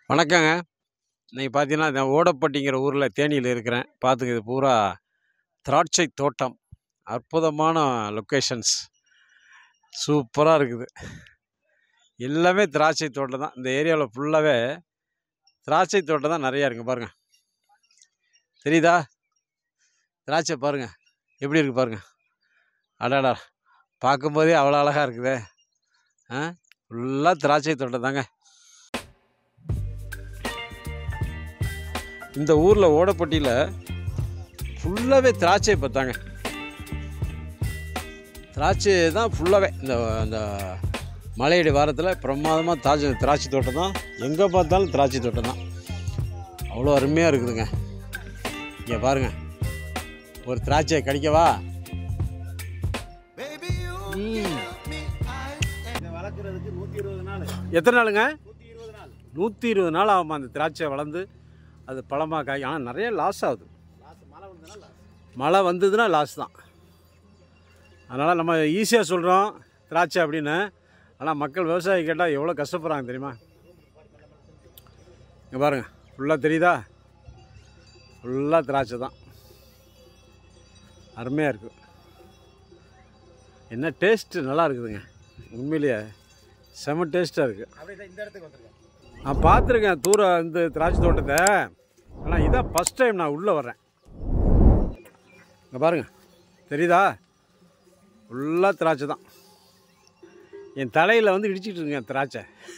வணக்கங்க இன்னைக்கு பார்த்தீங்கன்னா இந்த ஓடப்பட்டிங்கிற ஊரில் தேனியில் இருக்கிறேன் பார்த்துங்க இது பூரா திராட்சை தோட்டம் அற்புதமான லொக்கேஷன்ஸ் சூப்பராக இருக்குது எல்லாமே திராட்சை தோட்டம் தான் இந்த ஏரியாவில் ஃபுல்லாகவே திராட்சை தோட்டம் தான் நிறையா இருக்குது பாருங்கள் தெரியுதா திராட்சை பாருங்கள் எப்படி இருக்குது பாருங்கள் அடாடா பார்க்கும்போதே அவ்வளோ அழகாக இருக்குதே ஆ ஃபுல்லாக திராட்சை தோட்டம் தாங்க இந்த ஊரில் ஓடப்பட்டியில் ஃபுல்லாகவே திராட்சை பார்த்தாங்க திராட்சை தான் ஃபுல்லாகவே இந்த இந்த மலையடி வாரத்தில் பிரமாதமாக திராட்சை திராட்சை தோட்டம் தான் எங்கே பார்த்தாலும் திராட்சை தோட்டம் தான் அவ்வளோ அருமையாக இருக்குதுங்க இங்கே பாருங்கள் ஒரு திராட்சையை கடிக்கவா ம். இதை வளர்க்குறதுக்கு நூற்றி இருபது நாள் எத்தனை நாளுங்க நூற்றி இருபது நாள் நூற்றி இருபது நாள் ஆகுமா அந்த திராட்சை வளர்ந்து அது பழமாக காய் ஆனால் நிறைய லாஸ் ஆகுது லாஸ்ட் மழை வந்ததுனால last. மழை வந்ததுன்னா லாஸ் தான் அதனால் நம்ம ஈஸியாக சொல்கிறோம் திராட்சை அப்படின்னு ஆனால் மக்கள் விவசாயி கேட்டால் எவ்வளோ கஷ்டப்படுறாங்க தெரியுமா இங்கே பாருங்கள் ஃபுல்லாக தெரியுதா ஃபுல்லாக திராட்சை தான் அருமையாக இருக்குது என்ன டேஸ்ட்டு நல்லா இருக்குதுங்க உண்மையிலேயே செம டேஸ்ட்டாக இருக்குது அப்படியே தான் இந்த இடத்துக்கு வந்திருக்கேன் நான் பார்த்துருக்கேன் தூர இந்த திராட்சை தோட்டத்தை ஆனால் இதான் ஃபஸ்ட் டைம் நான் உள்ளே வர்றேன் இங்கே பாருங்கள் தெரியுதா ஃபுல்லாக திராட்சை தான் என் தலையில் வந்து இடிச்சிட்டு இருக்கேன் திராட்சை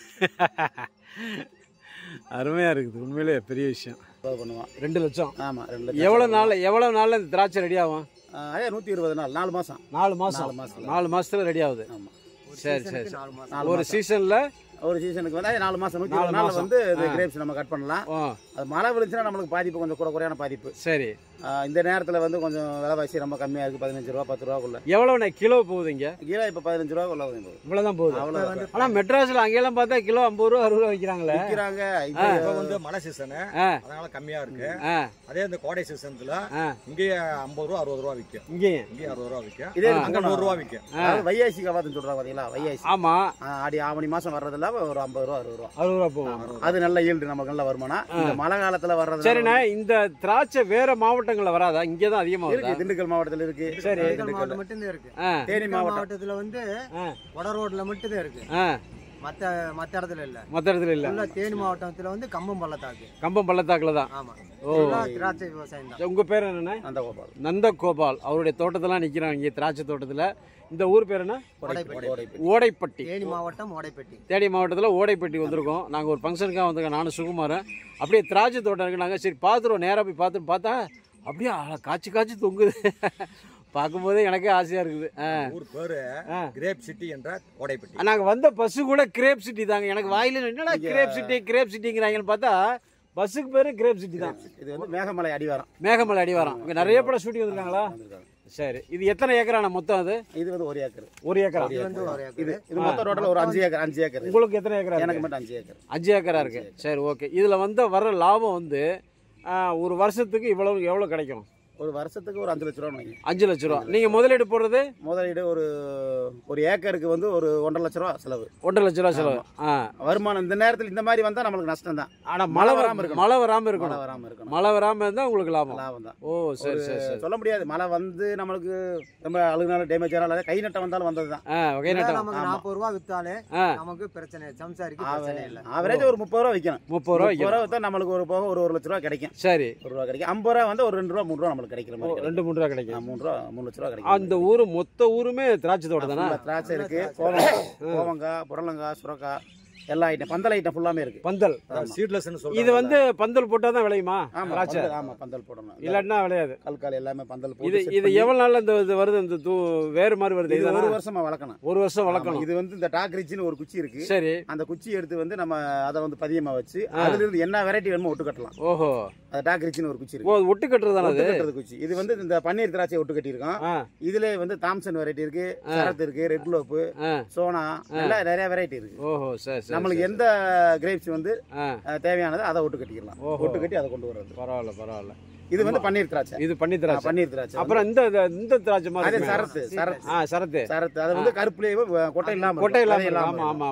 அருமையாக இருக்குது உண்மையிலேயே பெரிய விஷயம் செலவு பண்ணுவான் ரெண்டு லட்சம் ஆமாம் ரெண்டு லட்சம் எவ்வளோ நாள் எவ்வளோ நாளில் இந்த திராட்சை ரெடி ஆகும் ஆ, அதே நூற்றி இருபது நாள் நாலு மாதம் நாலு மாதம் நாலு மாசத்துல. நாலு மாதத்தில் ரெடி ஆகுது ஆமாம் சரி சரி சரி. நாலு ஒரு சீசனில் ஒரு சீசனுக்கு வந்து அதே நாலு மாதம் நூற்றி நாலு இருபது நாள் மாசம். வந்து இந்த ஆ. கிரேப்ஸ் நம்ம கட் பண்ணலாம் ஓ அது மழை விழுந்துச்சுன்னா நம்மளுக்கு பாதிப்பு கொஞ்சம் குறை குறையான பாதிப்பு சரி ஆ, இந்த நேரத்தில் வந்து கொஞ்சம் விலைவாசி ரொம்ப கம்மியாக இருக்குது பதினஞ்சு ரூபா பத்து ரூபாக்குள்ள எவ்வளோண்ணே கிலோ போகுது இங்கே கீழே இப்போ பதினஞ்சு ரூபாக்குள்ள வந்து இவ்வளோதான் போகுது அவ்வளோ ஆனால் மெட்ராஸில் அங்கெல்லாம் பார்த்தா கிலோ ஐம்பது ரூபா அறுபது ரூபா விற்கிறாங்களே விற்கிறாங்க ஆ. இப்போ வந்து மழை சீசனு ஆ அதனால கம்மியா இருக்கு ஆ அதே இந்த கோடை சீசன்ல ஆ இங்கேயே ஐம்பது ரூபா அறுபது ரூபா விற்கும் இங்கேயும் இங்கேயே அறுபது ரூபா விற்கும் இதே ஆ. அங்க நூறு ரூபா விற்கும் அதாவது வையாசி கவாத்துன்னு சொல்கிறாங்க பார்த்தீங்களா வையாசி ஆமாம் ஆ, ஆடி ஆவணி மாதம் வர்றதில்ல ஒரு ஐம்பது ரூபா அறுபது ரூபா அறுபது ரூபா போகும் அது நல்ல ஈல்டு நமக்கு நல்ல வருமானம் இந்த மழை காலத்தில் வர்றது சரிண்ணே இந்த திராட்சை வேற மாவட்டங்களில் வராதா இங்கே தான் அதிகமாக இருக்கு வருதா திண்டுக்கல் மாவட்டத்தில் இருக்கு சரி. திண்டுக்கல். மாவட்டம் மட்டும்தான் இருக்கு ஆ தேனி தேனி மாவட்டம் மாவட்டத்துல வந்து ஆ வட ரோட்ல மட்டும்தான் இருக்கு ஆ மத்த மத்த இடத்துல இல்ல மற்ற இடத்துல இல்லை ஃபுல்லா தேனி மாவட்டத்துல வந்து கம்பம் பள்ளத்தாக்கு கம்பம் பள்ளத்தாக்கில் தான் ஆமா ஓ ஃபுல்லா திராட்சை விவசாயம் தான் உங்கள் பேர் என்னண்ணே அந்த கோபால் நந்தகோபால் அவருடைய தோட்டத்தெல்லாம் நிற்கிறாங்க இங்கே திராட்சை தோட்டத்தில் இந்த ஊர் பேர் என்ன ஓடைப்பட்டி ஓடைப்பட்டி. ஓடைப்பட்டி தேனி மாவட்டம் ஓடைப்பட்டி தேனி மாவட்டத்தில் ஓடைப்பட்டி வந்திருக்கோம் நாங்கள் ஒரு ஃபங்க்ஷனுக்காக வந்திருக்கோம் நானும் சுகுமாரன் அப்படியே திராட்சை தோட்டம் இருக்கு நாங்கள் சரி பார்த்துருவோம் நேராக போய் பார்த்துட்டு பார்த்தா அப்படியே அழ- காய்ச்சி காய்ச்சி தொங்குது பார்க்கும்போதே எனக்கே ஆசையாக இருக்குது ஆ ஊர் பேரு ஆ. கிரேப் சிட்டி என்ற கோடைப்பட்டி நாங்கள் வந்த பஸ்ஸு கூட கிரேப் சிட்டி தாங்க எனக்கு வாயில என்னடா கிரேப் சிட்டி கிரேப் சிட்டிங்கிறாங்கன்னு பார்த்தா பஸ்ஸுக்கு பேர் கிரேப் சிட்டி தான் இது வந்து மேகமலை அடிவாரம் மேகமலை அடிவாரம் இங்கே நிறைய படம் ஷூட்டிங் வந்திருக்காங்களா வந்திருக்காங்க. சரி இது எத்தனை ஏக்கரான மொத்தம் அது இது வந்து ஒரு ஏக்கர் ஒரு ஏக்கரா இது வந்து ஒரு இது ஏக்கர் இது மொத்த ரோட்டில் ஒரு அஞ்சு ஏக்கர் அஞ்சு ஏக்கர் உங்களுக்கு எத்தனை ஏக்கரா எனக்கு இருக்கு? மட்டும் அஞ்சு ஏக்கர் அஞ்சு ஏக்கரா இருக்கு சரி ஓகே இதில் வந்த வர லாபம் வந்து ஆ, ஒரு வருஷத்துக்கு இவ்வளவு எவ்வளோ கிடைக்கும் ஒரு வருஷத்துக்கு ஒரு அஞ்சு லட்ச ரூபா வைங்க அஞ்சு லட்ச ரூபா நீங்கள் முதலீடு போடுறது முதலீடு ஒரு ஒரு ஏக்கருக்கு வந்து ஒரு ஒன்றரை லட்ச ரூபா செலவு ஒன்றரை லட்ச ரூபா செலவு ஆ வருமானம் இந்த நேரத்தில் இந்த மாதிரி வந்தால் நம்மளுக்கு நஷ்டம் தான் ஆனால் மழை மழை வராம வராமல் இருக்கணும். மழை வராமல் மழை இருக்கணும் வராமல் இருக்கணும் மழை வராமல் இருந்தால் உங்களுக்கு லாபம் லாபம் தான் ஓ சரி சரி சரி சொல்ல முடியாது மழை வந்து நம்மளுக்கு ரொம்ப அழுகுனாலும் டேமேஜ் ஆனாலும் கை நட்டம் வந்தாலும் வந்தது தான் ஆ வகை நட்டம் நமக்கு ஆமா. நாற்பது ரூபா வித்தாலே ஆ நமக்கு பிரச்சனை இல்லை. சம்சாரிக்கு பிரச்சனை இல்லை ஆவரேஜ் ஒரு முப்பது ரூபா விற்கணும் முப்பது ரூபா முப்பது வைக்கணும் ரூபா வித்தா நம்மளுக்கு ஒரு போக ஒரு ஒரு லட்ச ரூபா கிடைக்கும் சரி ஒரு ரூபா கிடைக்கும் ஐம்பது ரூபா வந்து ஒரு ரெண்டு ரூபா மூணு ரூபா நம்மளுக்கு கிடைக்கிற ஓ, மாதிரி கிடைக்கும். ரெண்டு மூணு ரூபா கிடைக்கும் ஆ, மூணு ரூபா மூணு லட்ச ரூபா கிடைக்கும் அந்த ஊர் மொத்த ஊருமே திராட்சை தோட்டம் தானே ஃபுல்லா திராட்சை இருக்கு கோவங்காய் கோவங்காய் புடலங்காய் சுரக்காய் எல்லா ஐட்டம் பந்தல் ஐட்டம் ஃபுல்லாமே இருக்கு பந்தல் ஆமா. சீட்லெஸ்னு சொல்றாங்க இது வந்து பந்தல் போட்டால் தான் விளையுமா ஆமா திராட்சை பந்தல், ஆமா பந்தல் போடணும் இல்லாட்டினா விளையாது கல்கால் எல்லாமே பந்தல் இது போட்டு set இது பண்ணி- எவ்வளவு நாள்ல இந்த இது வருது இந்த தூ வேறு மாதிரி வருது இது இதுதானா? ஒரு வருஷமா வளர்க்கணும் ஒரு வருஷம் ஆமா, வளர்க்கணும் இது வந்து இந்த டாக் ரிச்சின்னு ஒரு குச்சி இருக்கு சரி அந்த குச்சி எடுத்து வந்து நம்ம அதை வந்து பதியமா வச்சு ஆ. அதுல இருந்து என்ன வெரைட்டி வேணுமோ ஒட்டு கட்டலாம் ஓஹோ அது டாக் ரிச்சின்னு ஒரு குச்சி ஓ இருக்கு அது ஒட்டு கட்டுறது தானே ஒட்டு அது கட்டுறது குச்சி இது வந்து இந்த பன்னீர் திராட்சை ஒட்டு கட்டியிருக்கோம் ஆ இதுல வந்து தாம்சன் வெரைட்டி இருக்கு சரத் இருக்கு ரெட் லோப்பு ஆ சோனா எல்லாம் நிறைய வெரைட்டி இருக்கு ஓஹோ சரி சரி நம்மளுக்கு சரி. எந்த கிரேப்ஸ் வந்து ஆ அஹ், தேவையானது அதை ஒட்டு கட்டிக்கலாம் ஓஹோ. ஒட்டு கட்டி அதை கொண்டு வர்றது பரவாயில்ல பரவாயில்ல இது வந்து பன்னீர் திராட்சை இது பண்ணி ஆ, திராட்சை பன்னீர் திராட்சை அப்புறம் இந்த இந்த- இந்த திராட்சை மாதிரி அது இருக்குமே. சரத்து சரத்து ஆ சரத்து சரத்து அது வந்து கருப்புலேயே கொட்டை இல்லாம கொட்டை இருக்கும். இல்லாம விதை இருக்கு. ஆமா இருக்கும். ஆமா ஆமா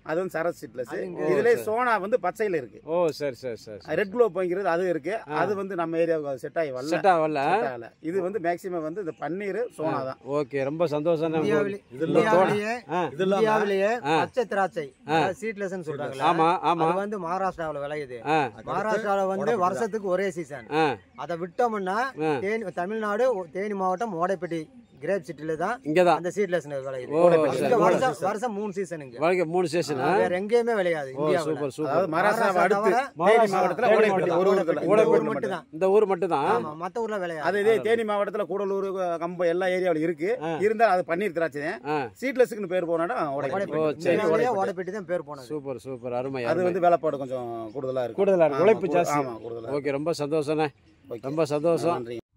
அது வந்து சரஸ் சீட்லெஸ் அது இங்க- இதுல சோனா வந்து பச்சையில இருக்கு ஓ சரி சரி சரி சரி ரெட் குளோப்ங்கிறது அது இருக்கு அது வந்து நம்ம ஏரியாவுக்கு செட் ஆகி வரல செட் ஆகல set ஆகல. இது வந்து மேக்ஸிமம் வந்து இந்த பன்னீர் சோனா தான் ஓகே ரொம்ப சந்தோஷம் தான் இந்தியாவிலே இது இல்லாம இந்தியாவிலேயே ஆ இது இல்லாம இந்தியாவிலேயே ஆ. பச்சை திராட்சை சீட்லெஸ் சொல்றாங்களா ஆமா ஆமா அது வந்து மகாராஷ்டிராவுல விளையுது ஆ மகாராஷ்டிரால வந்து ஓடப்பட்டி தான். வருஷத்துக்கு ஒரே சீசன் ஆ அதை விட்டோம்னா ஆ. தேனி தமிழ்நாடு ஒ- தேனி மாவட்டம் ஓடைப்பட்டி கிரேப் சிட்டில தான் இங்கே தான் அந்த சீட்லெஸ் விளையுது ஓ ஓடைப்பட்டி. இங்க சரி. வருஷம் வருஷம் மூணு சீசன் இங்க வாழ்க்கை மூணு ஸ்டேஷன் வேற எங்கேயுமே விளையாது ஓ இந்தியாவுல சூப்பர் சூப்பர் அதாவது மகாராஷ்டிராவை மகாராஷ்டிரா அடுத்து தவிர தேனி மகாராஷ்டிரா, மாவட்டத்துல தேனி ஓடைப்பட்டி ஒரு ஊர் ஓடைப்பட்டி. இந்த இந்த ஊர் ஊர் மட்டும் மட்டும் தான் இந்த ஊர் மட்டும் தான் ஆமா மத்த ஊர்ல விளையாது அது இதே தேனி மாவட்டத்துல கூடலூர் கம்பம் எல்லா ஏரியாவிலும் இருக்கு ஆ. இருந்தா அது பன்னீர் திராட்சை தான் ஆ சீட்லெஸ்க்குன்னு பேர் போனா ஓடைப்பட்டி ஓ, சரி. இந்தியாவிலேயே ஓடைப்பட்டி தான் பேர் போனது சூப்பர் சூப்பர் அருமை அது அருமை வந்து வேலைப்பாடு கொஞ்சம் கூடுதலா இருக்கு கூடுதலா இருக்கு. ஆமா, உழைப்பு கூ- ஜாஸ்தி ஆமா கூடுதலா ஓகே ரொம்ப சந்தோஷண்ணே ஓகே. ரொம்ப சந்தோஷம் நன்றி